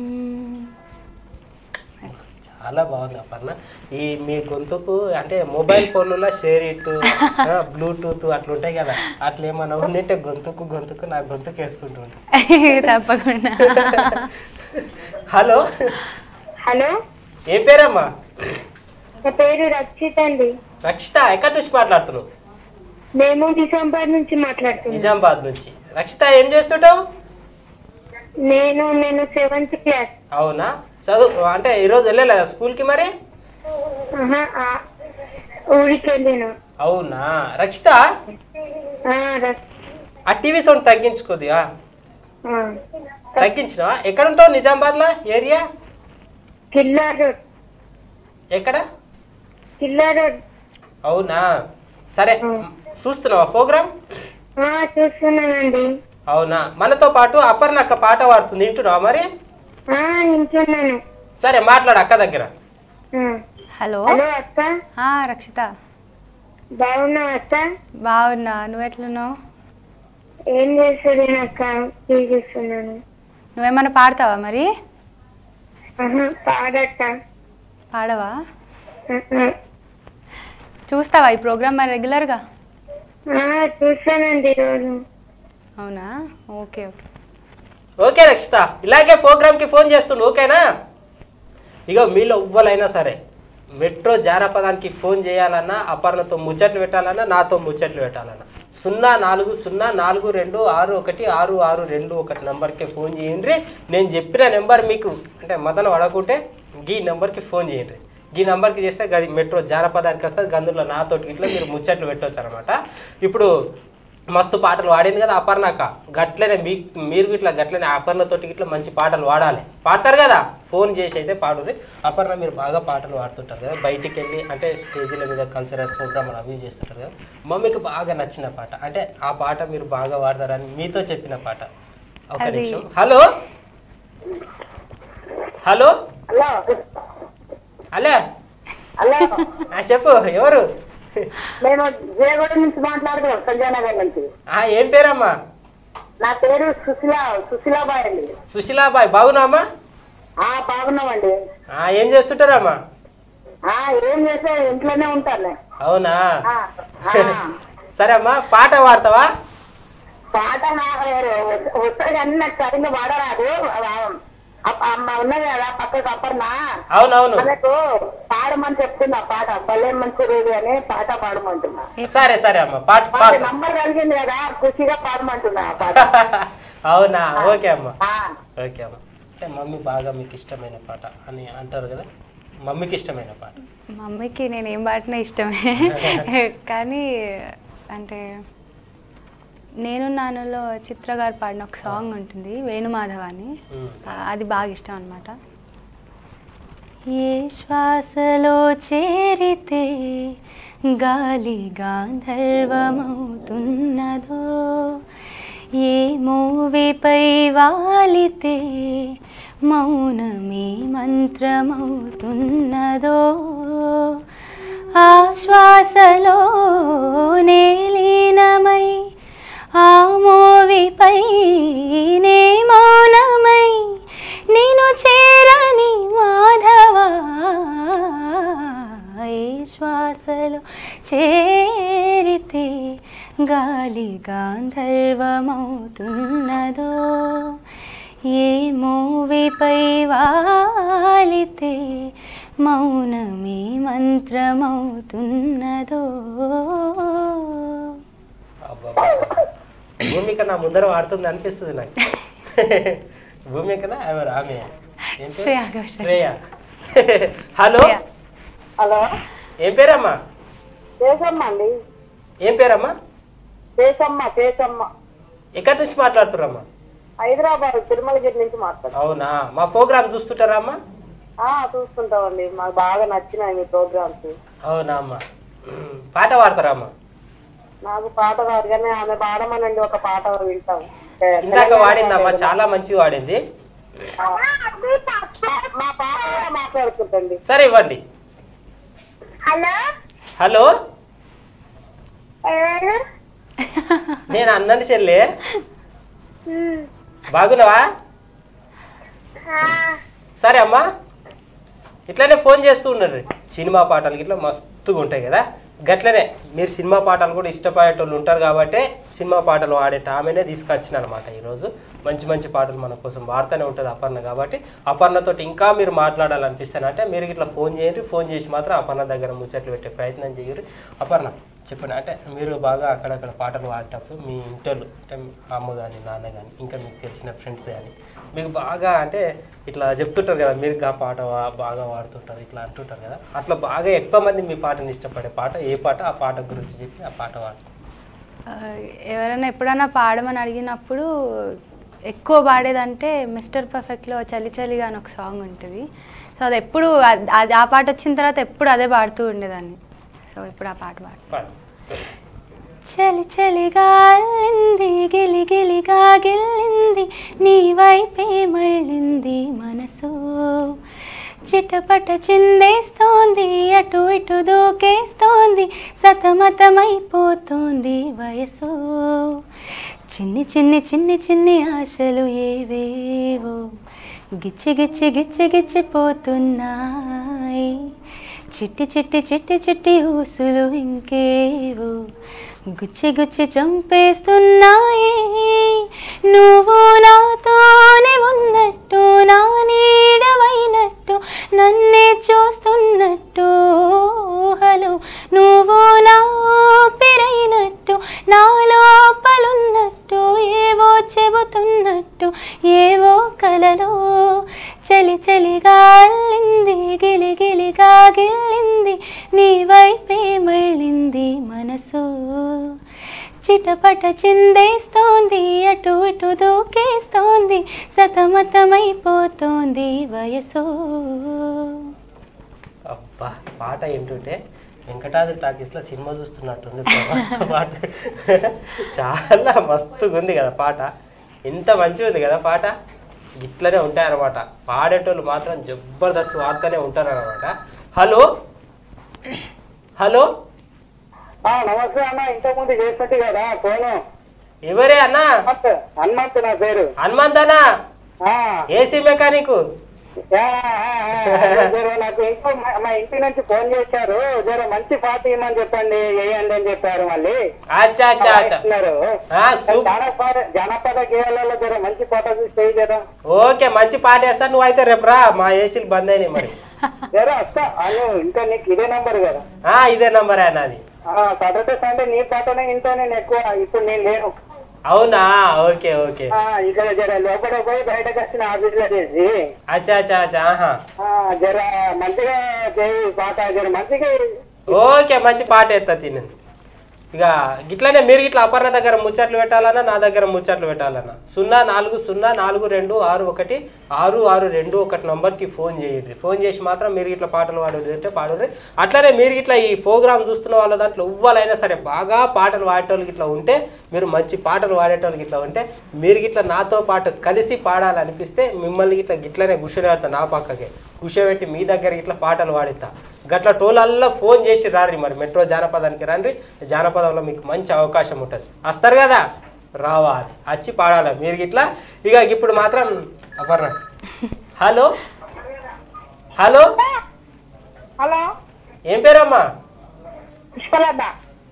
చాలా బాగుంది అపర్ణ ఈ మీ గొంతుకు అంటే మొబైల్ ఫోన్లలో షేర్ ఇట్ బ్లూటూత్ అట్లా ఉంటాయి కదా అట్లా ఏమన్నా ఉండింటే గొంతుకు గొంతుకు నా గొంతుకు వేసుకుంటూ ఉంటాను తప్పకుండా హలో హలో ఏ పేరమ్మా నా పేరు రక్షిత్ అండి రక్షిత ఎక్కడి నుంచి మాట్లాడుతున్నావు మేము నిజామాబాద్ నుంచి మాట్లాడుతున్నాం నిజామాబాద్ నుంచి రక్షిత ఏం చేస్తుంటావు నేను నేను సెవెంత్ క్లాస్ అవునా చదువు అంటే ఈరోజు వెళ్ళలేదా స్కూల్కి మరి ఆహా, ఆ, ఊరికి వెళ్ళాను అవునా రక్షిత ఆ, రక్- ఆ టీవీ సౌండ్ తగ్గించుకోదిగా ఆ. తగ్గించినవా ఎక్కడ ఉంటావు నిజామాబాద్లో ఏరియా కిల్లా రోడ్ ఎక్కడ కిల్లా రోడ్ అవునా సరే చూస్తున్నావా ప్రోగ్రామ్ ఆ, చూస్తున్నానండి అవునా మనతో పాటు అపర్ణ అక్క పాట పాడుతుంది వింటున్నావా మరి ఆ, వింటున్నాను సరే మాట్లాడు అక్క దగ్గర ఆ. హలో హలో అక్క ఆ, రక్షిత బాగున్నావు అక్క బాగున్నా నువ్వు ఎట్లున్నావు ఏం చేస్తాను అక్క టీవీ చూస్తున్నాను నువ్వేమన్నా పాడతావా మరి ఆహా, పాడక్క పాడవా ఆహా. చూస్తావా ఈ ప్రోగ్రామ్ మరి రెగ్యులర్గా ఆ, చూస్తానండి రోజు అవునా ఓకే ఓకే ఓకే రక్షిత ఇలాగే ప్రోగ్రామ్కి ఫోన్ చేస్తుండు ఓకేనా ఇక మీలో ఎవ్వరైనా సరే మెట్రో జానపదానికి ఫోన్ చేయాలన్నా అపర్ణతో ముచ్చట్లు పెట్టాలన్నా నాతో ముచ్చట్లు పెట్టాలన్నా సున్నా నాలుగు సున్నా నాలుగు రెండు ఆరు ఒకటి ఆరు ఆరు రెండు ఒకటి నెంబర్కి ఫోన్ చేయండి నేను చెప్పిన నెంబర్ మీకు అంటే మదన పడకుంటే ఈ నెంబర్కి ఫోన్ చేయండి ఈ నెంబర్కి చేస్తే గది మెట్రో జానపదానికి వస్తుంది గందులో నాతోటి ఇట్లా మీరు ముచ్చట్లు పెట్టవచ్చు అనమాట ఇప్పుడు మస్తు పాటలు పాడింది కదా అపర్ణక గట్లనే మీ మీరు ఇట్లా గట్లనే అపర్ణతోటి ఇట్లా మంచి పాటలు పాడాలి పాడతారు కదా ఫోన్ చేసి అయితే పాడుర్రి అపర్ణ మీరు బాగా పాటలు పాడుతుంటారు కదా బయటికి వెళ్ళి అంటే స్టేజీల మీద కల్చరల్ ప్రోగ్రామ్ అవి చేస్తుంటారు కదా మమ్మీకి బాగా నచ్చిన పాట అంటే ఆ పాట మీరు బాగా పాడతారని మీతో చెప్పిన పాట ఒక అది- నిమిషం hello hello hello hello hello ఆ, చెప్పు ఎవరు నేను జయగూడ నుంచి మాట్లాడుతున్నాను సంజయ్ నగర్ నుంచి ఆ, ఏం పేరమ్మా నా పేరు సుశీల సుశీలాబాయ్ అండి సుశీలాబాయ్ బాగున్నామా ఆ బాగున్నామండి ఆ, ఏం చేస్తుంటారమ్మా ఆ ఏం చేస్తే ఇంట్లోనే ఉంటాను అవునా ఆ, ఆ. సరే అమ్మా పాట పాడతావా పాట నాకు వస్తుంది కానీ నాకు సరిగ్గా పాడరాదు అప్ప- అమ్మ ఉన్నది కదా పక్కకు అప్పర్నా అవునవును మనకు పాడమని చెప్తున్నా పాట భలే మంచి రోజు అని పాట పాడమంటున్నా సరే సరే అమ్మా పాట మాకు పాడు నంబర్ కలిగింది కదా ఖుషిగా పాడమంటున్నా ఆ పాట అవునా ఓకే అమ్మా ఆ, ఓకే అమ్మా అంటే మమ్మీ బాగా మీకు ఇష్టమైన పాట అని అంటారు కదా మమ్మీకి ఇష్టమైన పాట మమ్మీకి నేను ఏం పాడినా ఇష్టమే కానీ అంటే నేను నాన్నలో చిత్ర గారు పాడిన ఒక సాంగ్ ఉంటుంది వేణుమాధవ్ అని ఉమ్. ఆ, అది బాగా ఇష్టం అనమాట ఏ శ్వాసలో చేరితే గాలి గాంధర్వమవుతున్నదో ఏ మూవిపై వాలితే మౌనమే మంత్రమవుతున్నదో ఆ శ్వాసలో లీనమై ఆ మూవిపై నే మౌనమై నేను చేరని మాధవా ఈ శ్వాసలో చేరితే గాలి గాంధర్వమవుతున్నదో ఏ మూవిపై వాలితే మౌనమే మంత్రమవుతున్నదో అబ్బబ్బబ్బా. భూమిక నా ముందర వాడుతుంది అనిపిస్తుంది నాకు భూమికనా ఎవరు ఆమె ఏం పేరు? శ్రేయా ఘోషాల్. శ్రేయ హలో శ్రేయ. హలో ఏం పేరమ్మా కేసమ్మ అండి ఏం పేరమ్మా కేసమ్మ కేసమ్మ ఎక్కడి నుంచి మాట్లాడుతున్నారమ్మా హైదరాబాద్ తిరుమలగిరి నుంచి మాట్లాడు అవునా మా ప్రోగ్రామ్ చూస్తుంటారా అమ్మా ఆ, చూస్తుంటామండి మాకు బాగా నచ్చినాయి మీ ప్రోగ్రామ్స్ అవునా అమ్మా పాట పాడతారా అమ్మా నాకు పాట రాదు కానీ ఆమె పాడమనండి ఒక పాట వింటాం ఇందాక వాడిందమ్మా చాలా మంచిగా వాడింది ఆ. మా పాట కూడా మాట్లాడుతుంటండి సరే ఇవ్వండి హలో హలో ఎవరు నేను అన్నని చెల్లి బాగున్నావా సరే అమ్మా ఇట్లనే ఫోన్ చేస్తూ ఉన్నారు సినిమా పాటలు ఇట్లా మస్తుగా ఉంటాయి కదా గట్లనే మీరు సినిమా పాటలు కూడా ఇష్టపడేటోళ్ళు ఉంటారు కాబట్టి సినిమా పాటలు వాడేట ఆమెనే తీసుకొచ్చిన అనమాట ఈరోజు మంచి మంచి పాటలు మన కోసం వాడుతూనే ఉంటుంది అపర్ణ కాబట్టి అపర్ణతో ఇంకా మీరు మాట్లాడాలనిపిస్తానంటే మీరు ఇట్లా ఫోన్ చేయండి ఫోన్ చేసి మాత్రం అపర్ణ దగ్గర ముచ్చట్లు పెట్టే ప్రయత్నం చేయరు అపర్ణ చెప్పండి అంటే మీరు బాగా అక్కడక్కడ పాటలు పాడేటప్పుడు మీ ఇంటర్లు అంటే మీ అమ్మ కానీ నాన్న కానీ ఇంకా మీకు తెలిసిన ఫ్రెండ్స్ కానీ మీకు బాగా అంటే ఇట్లా చెప్తుంటారు కదా మీరు ఆ పాట వా- బాగా వాడుతుంటారు ఇట్లా అంటుంటారు కదా అట్లా బాగా ఎక్కువ మంది మీ పాటని ఇష్టపడే పాట ఏ పాట ఆ పాట గురించి చెప్పి ఆ పాట పాడు ఆ, ఎవరైనా ఎప్పుడైనా పాడమని అడిగినప్పుడు ఎక్కువ పాడేదంటే మిస్టర్ పర్ఫెక్ట్లో చలి చలిగా అని ఒక సాంగ్ ఉంటుంది సో అది ఎప్పుడు అద్- అది ఆ పాట వచ్చిన తర్వాత ఎప్పుడు అదే పాడుతూ ఉండేదాన్ని సో ఇప్పుడు ఆ పాట పాడు పాడు చలి చలిగా అల్లింది గిలి గిలిగా గిల్లింది నీ వైపే మళ్ళింది మనసు చిటపట చిందేస్తోంది అటు ఇటు దూకేస్తోంది సతమతమైపోతోంది వయసు చిన్ని చిన్ని చిన్ని చిన్ని ఆశలు ఏవేవో గిచ్చి గిచ్చి గిచ్చి గిచ్చిపోతున్నాయి చిట్టి చిట్టి చిట్టి చిట్టి ఊసులు ఇంకేవో గుచ్చి గుచ్చి చంపేస్తున్నాయి నువ్వు నాతోనే ఉన్నట్టు నా నీడవైనట్టు నన్నే చూస్తున్నట్టు హలో నువ్వు నా ఊపిరైనట్టు నా లోపలున్నట్టు ఏవో చెబుతున్నట్టు ఏవో కలలో చలి చలిగా అల్లింది గిలి గిలిగా గిల్లింది నీ వైపే మళ్ళింది మనసు చిటపట చిందేస్తోంది అటు ఇటు దూకేస్తోంది సతమతమైపోతోంది వయసు అబ్బా పాట ఏంటంటే వెంకటాద్రి టాకీస్లో సినిమా చూస్తున్నట్టుంది మస్తు పాట చాలా మస్తుగా ఉంది కదా పాట ఎంత మంచిగా ఉంది కదా పాట ఇట్లనే ఉంటాయన్నమాట పాడేటోళ్ళు మాత్రం జబర్దస్త్ వాడుతూనే ఉంటారన్నమాట హలో హలో ఆ, నమస్తే అన్న ఇంతకుముందు చేసినట్టు కదా ఫోను ఎవరే అన్నా హనుమంత్ హనుమంత్ నా పేరు హనుమంతనా ఆ, ఏసీ మెకానిక్ యా, ఆ, ఆ, జర నాకు ఇంకో మా- మా ఇంటి నుంచి ఫోన్ చేశారు జర మంచి పాట ఇమ్మని చెప్పండి వేయండి అని చెప్పారు మళ్ళీ అచ్చా అచ్చా అచ్చా ఇస్తున్నారు. ఆ, సూప్ జానపద జానపద గేయాలలో జర మంచి పాట చూసి చేయి కదా ఓకే మంచి పాట వేస్తా నువ్వు అయితే రేపు రా మా ఏసీలు బంద్ అయినాయి మరి జర వస్తా అను ఇంకా నీకు ఇదే నంబర్ కదా ఆ, ఇదే నంబర్ నాది సాటర్డే సండే నీ పాటనే ఇంటో నేను ఎక్కువ ఇప్పుడు నేను లేను అవునా ఓకే ఓకే ఆ, ఇక్కడ జర లోపల పోయి బయటకు వచ్చిన ఆఫీస్ లో చేసి అచ్చా అచ్చా అచ్చా ఆహా ఆ, జర మంచిగా చేయి పాట జర మంచిగా ఓకే మంచి పాట ఎత్తా తిని ఇక గిట్లనే మీరు ఇట్లా అపర్ణ దగ్గర ముచ్చట్లు పెట్టాలన్నా నా దగ్గర ముచ్చట్లు పెట్టాలన్నా సున్నా నాలుగు సున్నా నాలుగు రెండు ఆరు ఒకటి ఆరు ఆరు రెండు ఒకటి నంబర్కి ఫోన్ చేయండి ఫోన్ చేసి మాత్రం మీరు ఇట్లా పాటలు పాడరు అంటే పాడరు అట్లనే మీరు ఇట్లా ఈ ప్రోగ్రామ్ చూస్తున్న వాళ్ళ దాంట్లో ఎవ్వరైనా సరే బాగా పాటలు పాడేటోళ్ళకి ఇట్లా ఉంటే మీరు మంచి పాటలు పాడేటోళ్ళకి ఇట్లా ఉంటే మీరు ఇట్లా నాతో పాటు కలిసి పాడాలనిపిస్తే మిమ్మల్ని ఇట్లా గిట్లనే కూర్చొని నా పక్కకే కూర్చోబెట్టి మీ దగ్గర ఇట్లా పాటలు పాడిస్తా గట్ల టోలల్లా ఫోన్ చేసి రారి మరి మెట్రో జానపదానికి రండి జానపదంలో మీకు మంచి అవకాశం ఉంటుంది వస్తారు కదా రావాలి వచ్చి పాడాలి మీరు ఇట్లా ఇక ఇప్పుడు మాత్రం అపర్ణ హలో హలో హలో ఏం పేరమ్మా పుష్పలత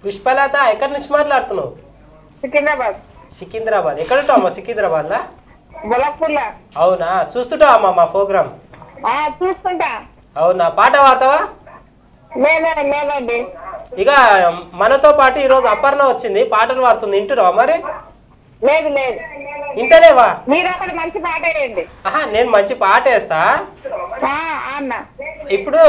పుష్పలత ఎక్కడి నుంచి మాట్లాడుతున్నావు సికింద్రాబాద్ సికింద్రాబాద్ ఎక్కడ ఉంటావు అమ్మా సికింద్రాబాద్లా బులక్కుల్లా అవునా చూస్తుంటావా అమ్మా మా ప్రోగ్రామ్ ఆ, చూస్తుంటా అవునా పాట పాడతావా లేదండి లేదండి ఇక మనతో పాటు ఈరోజు అపర్ణ వచ్చింది పాటలు పాడుతుంది వింటున్నావా మరి లేదు లేదు వింటలేవా మీరు ఒకటి మంచి పాట వేయండి ఆహా నేను మంచి పాట వేస్తా ఆ, అన్న ఇప్పుడు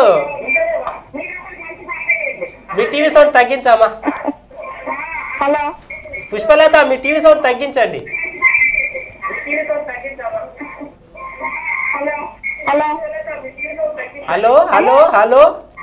మీ టీవీ సౌండ్ తగ్గించమ్మా హలో పుష్పలత మీ టీవీ సౌండ్ తగ్గించండి hello hello hello hello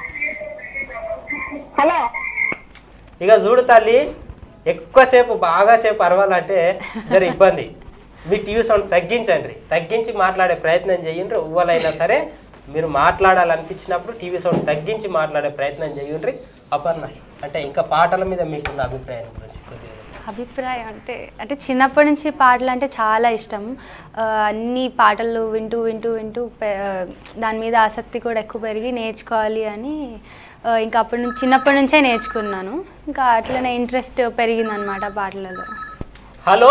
hello ఇక చూడు తల్లి ఎక్కువసేపు బాగా సేపు అరవాలంటే జర ఇబ్బంది మీ టీవీ సౌండ్ తగ్గించండి తగ్గించి మాట్లాడే ప్రయత్నం చేయండి ఎవ్వరైనా సరే మీరు మాట్లాడాలనిపించినప్పుడు టీవీ సౌండ్ తగ్గించి మాట్లాడే ప్రయత్నం చేయండి అపర్ణ అంటే ఇంకా పాటల మీద మీకున్న అభిప్రాయం గురించి కొద్దిగా అభిప్రాయం అంటే అంటే చిన్నప్పటి నుంచి పాటలు అంటే చాలా ఇష్టం ఆ, అన్ని పాటలు వింటూ వింటూ వింటూ పె- ఆ, దాని మీద ఆసక్తి కూడా ఎక్కువ పెరిగి నేర్చుకోవాలి అని ఆ, ఇంకా అప్పటి నుంచి చిన్నప్పటి నుంచే నేర్చుకున్నాను ఇంకా అట్లనే ఇంట్రెస్ట్ పెరిగిందనమాట పాటలలో హలో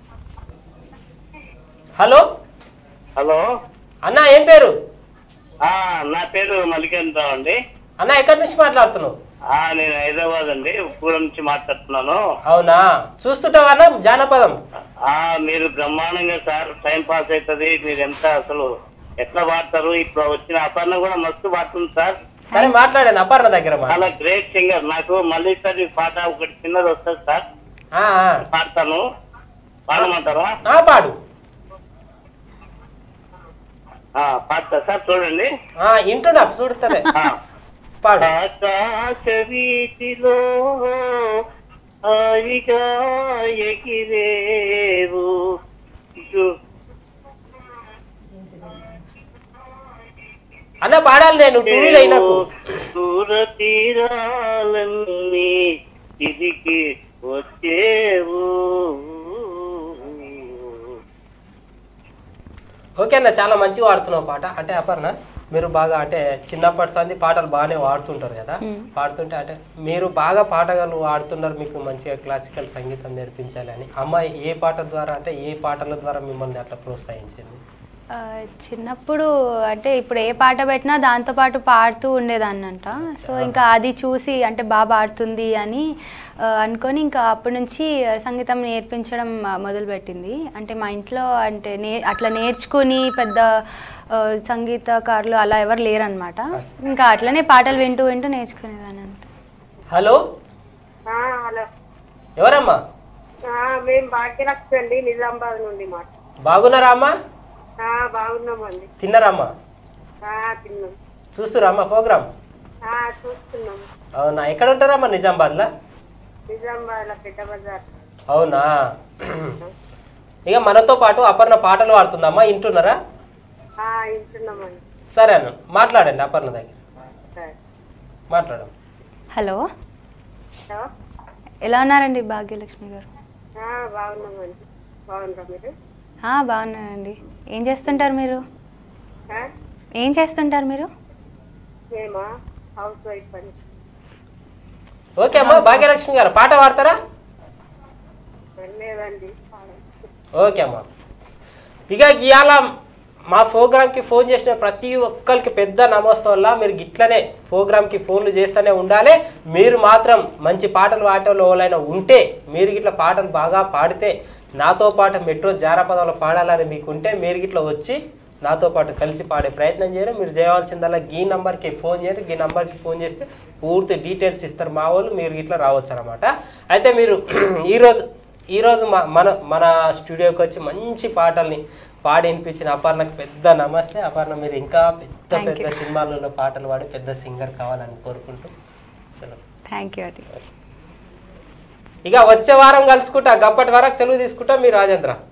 హలో హలో అన్న ఏం పేరు ఆ, నా పేరు మల్లికాంతరావు అండి అన్న ఎక్కడి నుంచి మాట్లాడుతున్నావు ఆ, నేను హైదరాబాద్ అండి ఉప్పూరం నుంచి మాట్లాడుతున్నాను అవునా చూస్తుంటావా అన్న జానపదం ఆ మీరు బ్రహ్మాండంగా సార్ టైం పాస్ అవుతుంది మీరు ఎంత అసలు ఎట్లా పాడతారు ఇప్పుడు వచ్చిన అపర్ణ కూడా మస్తు పాడుతుంది సార్ సరే మాట్లాడాను అపర్ణ దగ్గర మా చాలా గ్రేట్ సింగర్ నాకు మళ్ళీ సార్ ఈ పాట ఒకటి చిన్నది వస్తుంది సార్ ఆ, ఆ. పాడతాను పాడమంటారా ఆ, పాడు ఆ, పాడతా సార్ చూడండి ఆ, వింటున్నా చూడతలే ఆ. పాడు ఆకాశ వీధిలో హాయిగా ఎగిరేవు గు- అన్న పాడాలి నేను టీవీలో అయినకు దూర తీరాలన్నీ తిరిగి వచ్చేవు ఓకే అన్న చాలా మంచిగా వాడుతున్నావు పాట అంటే అపర్ణ మీరు బాగా అంటే చిన్నప్పటి సంది పాటలు బాగానే వాడుతుంటారు కదా పాడుతుంటే అంటే మీరు బాగా పాటలు వాడుతున్నారు మీకు మంచిగా క్లాసికల్ సంగీతం నేర్పించాలి అని అమ్మాయి ఏ పాట ద్వారా అంటే ఏ పాటల ద్వారా మిమ్మల్ని అట్లా ప్రోత్సహించింది ఆ, చిన్నప్పుడు అంటే ఇప్పుడు ఏ పాట పెట్టినా దాంతోపాటు పాడుతూ ఉండేదాన్నంట సో ఇంకా అది చూసి అంటే బాగా పాడుతుంది అని ఆ, అనుకొని ఇంకా అప్పటి నుంచి సంగీతం నేర్పించడం ఆ, మొదలుపెట్టింది అంటే మా ఇంట్లో అంటే నే అట్లా నేర్చుకుని పెద్ద ఆ, సంగీతకారులు అలా ఎవరు లేరనమాట ఇంకా అట్లనే పాటలు వింటూ వింటూ నేర్చుకునేదాన్ని అంతే హలో ఆ, హలో ఎవరమ్మా ఆ, మేము భాగ్యలక్ష్మి అండి నిజామాబాద్ నుండి మాట బాగున్నారా అమ్మా ఆ, బాగున్నామండి తిన్నారమ్మా ఆ, తిన్నాం చూస్తురా ప్రోగ్రామ్ ఆ, చూస్తున్నాం అవునా ఎక్కడ ఉంటారమ్మా నిజామాబాద్లో నిజామాబాద్ పెద్ద బజార్ అవునా ఇక మనతో పాటు అపర్ణ పాటలు పాడుతుందమ్మా వింటున్నారా ఆ, వింటున్నామండి సరే అన్న మాట్లాడండి అపర్ణ దగ్గర సరే మాట్లాడండి హలో హలో ఎలా ఉన్నారండి భాగ్యలక్ష్మి గారు ఆ, బాగున్నామండి బాగున్నారా మీరు ఆ, బాగున్నానండి ఏం చేస్తుంటారు మీరు ఆ, ఏం చేస్తుంటారు మీరు మేమా హౌస్ వైఫ్ అండి ఓకే అమ్మా భాగ్యలక్ష్మి గారు పాట పాడతారా లేదండి ఓకే అమ్మా ఇక ఇవాళ మా ప్రోగ్రామ్కి ఫోన్ చేసిన ప్రతి ఒక్కరికి పెద్ద నమస్తే వల్ల మీరు గిట్లనే ప్రోగ్రామ్కి ఫోన్లు చేస్తూనే ఉండాలి మీరు మాత్రం మంచి పాటలు పాటలు ఎవరైనా ఉంటే మీరు గిట్ల పాటలు బాగా పాడితే నాతో పాటు మెట్రో జానపదంలో పాడాలని మీకు ఉంటే మీరు గిట్ల వచ్చి నాతో పాటు కలిసి పాడే ప్రయత్నం చేయరు మీరు చేయవలసిందల్లా ఈ నంబర్కి ఫోన్ చేయండి ఈ నంబర్కి ఫోన్ చేస్తే పూర్తి డీటెయిల్స్ ఇస్తారు మా వాళ్ళు మీరు ఇట్లా రావచ్చు అనమాట అయితే మీరు ఈరోజు ఈరోజు మా మన మన స్టూడియోకి వచ్చి మంచి పాటల్ని పాడి వినిపించిన అపర్ణకు పెద్ద నమస్తే అపర్ణ మీరు ఇంకా పెద్ద Thank పెద్ద you. సినిమాలలో పాటలు పాడి పెద్ద సింగర్ కావాలని కోరుకుంటూ సెలవు థ్యాంక్ యూ అండి ఇక వచ్చే వారం కలుసుకుంటా గప్పటి వరకు సెలవు తీసుకుంటా మీ రాజేంద్ర